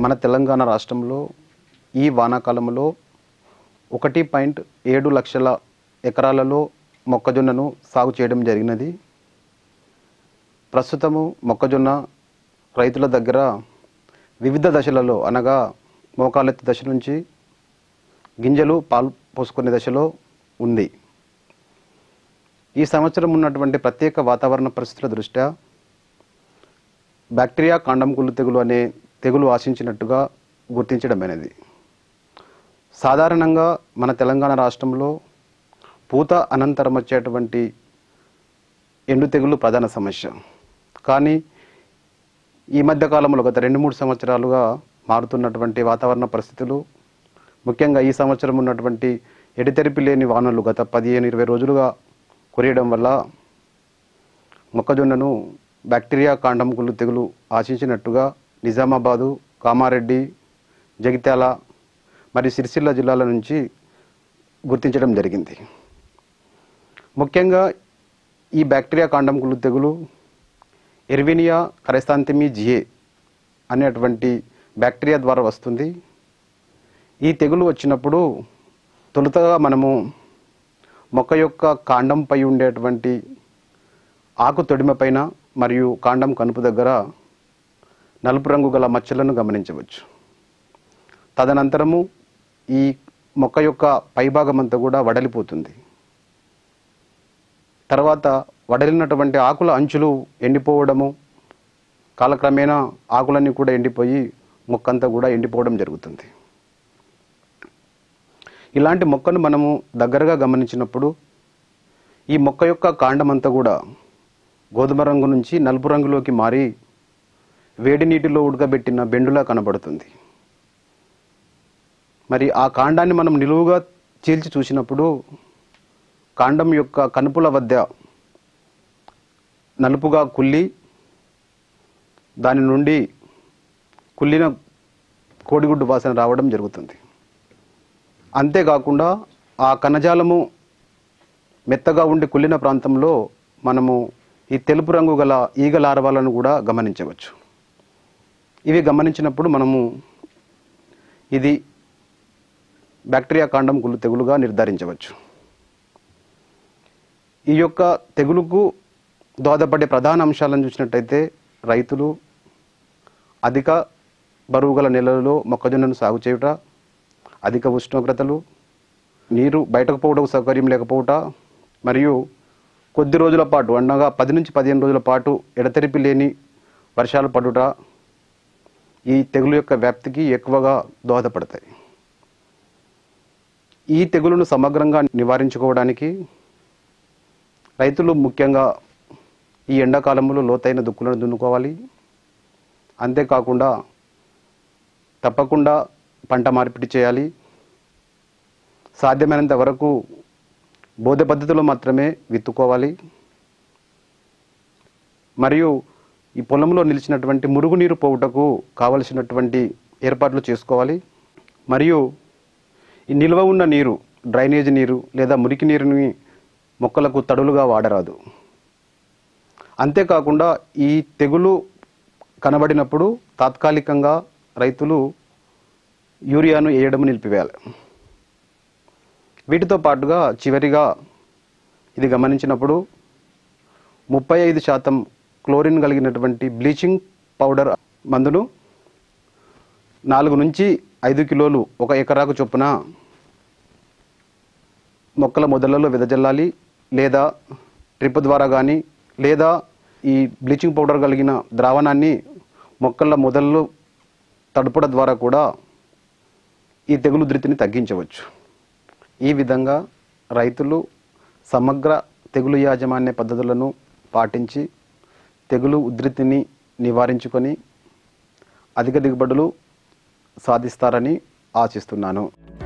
మన తెలంగాణ రాష్ట్రంలో ఈ వానాకాలంలో ఒకటి పాయింట్ ఏడు లక్షల ఎకరాలలో మొక్కజొన్నను సాగు చేయడం జరిగినది ప్రస్తుతము మొక్కజొన్న రైతుల దగ్గర వివిధ దశలలో అనగా మోకాలెత్తి దశ నుంచి గింజలు పాలు పోసుకునే దశలో ఉంది ఈ సంవత్సరం ఉన్నటువంటి ప్రత్యేక వాతావరణ పరిస్థితుల దృష్ట్యా బ్యాక్టీరియా కాండం కుళ్ళు తెగులు అనే తెగులు ఆశించినట్టుగా గుర్తించడమైనది సాధారణంగా మన తెలంగాణ రాష్ట్రంలో పూత అనంతరం వచ్చేటువంటి ఎండు తెగులు ప్రధాన సమస్య కానీ ఈ మధ్య కాలంలో గత రెండు మూడు సంవత్సరాలుగా మారుతున్నటువంటి వాతావరణ పరిస్థితులు ముఖ్యంగా ఈ సంవత్సరం ఉన్నటువంటి ఎడితెరిపి లేని వానలు గత పదిహేను ఇరవై రోజులుగా కురియడం వల్ల మొక్కజొన్నను బ్యాక్టీరియా కాండం కుళ్ళు తెగులు ఆశించినట్టుగా నిజామాబాదు కామారెడ్డి జగిత్యాల మరియు సిరిసిల్ల జిల్లాల నుంచి గుర్తించడం జరిగింది ముఖ్యంగా ఈ బ్యాక్టీరియా కాండం కుళ్ళు తెగులు ఎర్వినియా కరెస్తాంతిమి జిఏ అనేటువంటి బ్యాక్టీరియా ద్వారా వస్తుంది ఈ తెగులు వచ్చినప్పుడు తొలుతగా మనము మొక్క యొక్క కాండంపై ఉండేటువంటి ఆకు తొడిమ పైన మరియు కాండం కనుపు దగ్గర నలుపు రంగు గల మచ్చలను గమనించవచ్చు తదనంతరము ఈ మొక్క యొక్క పైభాగం అంతా కూడా వడలిపోతుంది తర్వాత వడలినటువంటి ఆకుల అంచులు ఎండిపోవడము కాలక్రమేణా ఆకులన్నీ కూడా ఎండిపోయి మొక్కంతా కూడా ఎండిపోవడం జరుగుతుంది ఇలాంటి మొక్కను మనము దగ్గరగా గమనించినప్పుడు ఈ మొక్క యొక్క కాండం అంతా కూడా గోధుమ రంగు నుంచి నలుపు రంగులోకి మారి వేడి నీటిలో ఉడకబెట్టిన బెండులా కనబడుతుంది మరి ఆ కాండాన్ని మనం నిలువుగా చీల్చి చూసినప్పుడు కాండం యొక్క కనుపుల వద్ద నలుపుగా కుళ్ళి దాని నుండి కుళ్ళిన కోడిగుడ్డు వాసన రావడం జరుగుతుంది అంతేకాకుండా ఆ కణజాలము మెత్తగా ఉండి కుళ్ళిన ప్రాంతంలో మనము ఈ తెలుపు రంగు గల ఈగ లార్వాలను కూడా గమనించవచ్చు ఇవి గమనించినప్పుడు మనము ఇది బ్యాక్టీరియా కాండం కుళ్ళు తెగులుగా నిర్ధారించవచ్చు ఈ యొక్క తెగులుకు దోహదపడే ప్రధాన అంశాలను చూసినట్టయితే రైతులు అధిక బరువు గల నెలలలో మొక్కజొన్నను సాగు చేయుట అధిక ఉష్ణోగ్రతలు నీరు బయటకు పోవడం సౌకర్యం లేకపోవట మరియు కొద్ది రోజుల పాటు అనగా పది నుంచి పదిహేను రోజుల పాటు ఎడతెరిపి లేని వర్షాలు పడుట ఈ తెగులు యొక్క వ్యాప్తికి ఎక్కువగా దోహదపడతాయి ఈ తెగులును సమగ్రంగా నివారించుకోవడానికి రైతులు ముఖ్యంగా ఈ ఎండాకాలంలో లోతైన దుక్కులను దున్నుకోవాలి అంతేకాకుండా తప్పకుండా పంట మార్పిడి చేయాలి సాధ్యమైనంత వరకు బోధ పద్ధతిలో మాత్రమే విత్తుకోవాలి మరియు ఈ పొలంలో నిలిచినటువంటి మురుగునీరు పోవుటకు కావలసినటువంటి ఏర్పాట్లు చేసుకోవాలి మరియు ఈ నిల్వ ఉన్న నీరు డ్రైనేజ్ నీరు లేదా మురికి నీరుని మొక్కలకు తడులుగా వాడరాదు అంతేకాకుండా ఈ తెగులు కనబడినప్పుడు తాత్కాలికంగా రైతులు యూరియాను వేయడం నిలిపివేయాలి వీటితో పాటుగా చివరిగా ఇది గమనించినప్పుడు ముప్పై ఐదు శాతం క్లోరిన్ కలిగినటువంటి బ్లీచింగ్ పౌడర్ మందును నాలుగు నుంచి ఐదు కిలోలు ఒక ఎకరాకు చొప్పున మొక్కల మొదళ్లలో వెదజల్లాలి లేదా ట్రిప్ ద్వారా కానీ లేదా ఈ బ్లీచింగ్ పౌడర్ కలిగిన ద్రావణాన్ని మొక్కల మొదళ్ళు తడుపుడ ద్వారా కూడా ఈ తెగులు ఉధృతిని తగ్గించవచ్చు ఈ విధంగా రైతులు సమగ్ర తెగులు యాజమాన్య పద్ధతులను పాటించి తెగులు ఉధృతిని నివారించుకొని అధిక దిగుబడులు సాధిస్తారని ఆశిస్తున్నాను